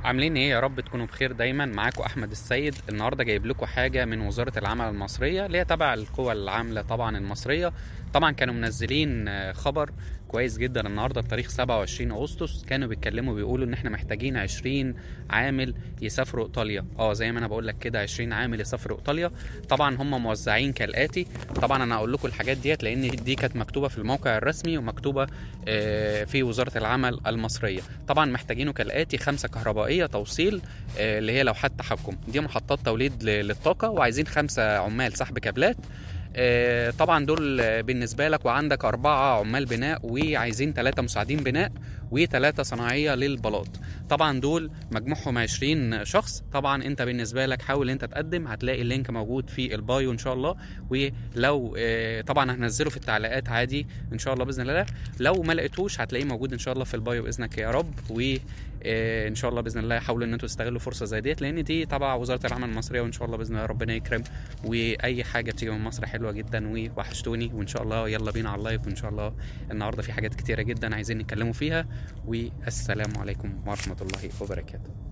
عاملين ايه يا رب تكونوا بخير دايما معاكم احمد السيد النهارده جايب لكم حاجه من وزاره العمل المصريه اللي هي تبع القوى العامله طبعا المصريه طبعا كانوا منزلين آه، خبر كويس جدا النهارده بتاريخ 27 اغسطس كانوا بيتكلموا بيقولوا ان احنا محتاجين 20 عامل يسافروا ايطاليا اه زي ما انا بقول لك كده 20 عامل يسافروا ايطاليا طبعا هم موزعين كالاتي طبعا انا هقول لكم الحاجات ديت لان دي كانت مكتوبه في الموقع الرسمي ومكتوبه آه، في وزاره العمل المصريه طبعا محتاجينه كالاتي خمسه كهربائيه توصيل آه، اللي هي لوحات تحكم دي محطات توليد ل- للطاقه وعايزين خمسه عمال سحب كابلات آه، طبعا دول آه، بالنسبه لك وعندك اربعه عمال بناء وعايزين ثلاثه مساعدين بناء وثلاثه صناعيه للبلاط طبعا دول مجموعهم 20 شخص طبعا انت بالنسبه لك حاول انت تقدم هتلاقي اللينك موجود في البايو ان شاء الله ولو آه، طبعا هنزله في التعليقات عادي ان شاء الله باذن الله لو ما لقيتوش هتلاقيه موجود ان شاء الله في البايو باذنك يا رب وان شاء الله باذن الله حاولوا ان انتوا تستغلوا فرصه زي ديت لان دي تبع وزاره العمل المصريه وان شاء الله باذن الله ربنا يكرم واي حاجه بتيجي من مصر حلوه جدا ووحشتوني وان شاء الله يلا بينا على اللايف وان شاء الله النهارده في حاجات كتيره جدا عايزين نتكلموا فيها والسلام عليكم ورحمه الله وبركاته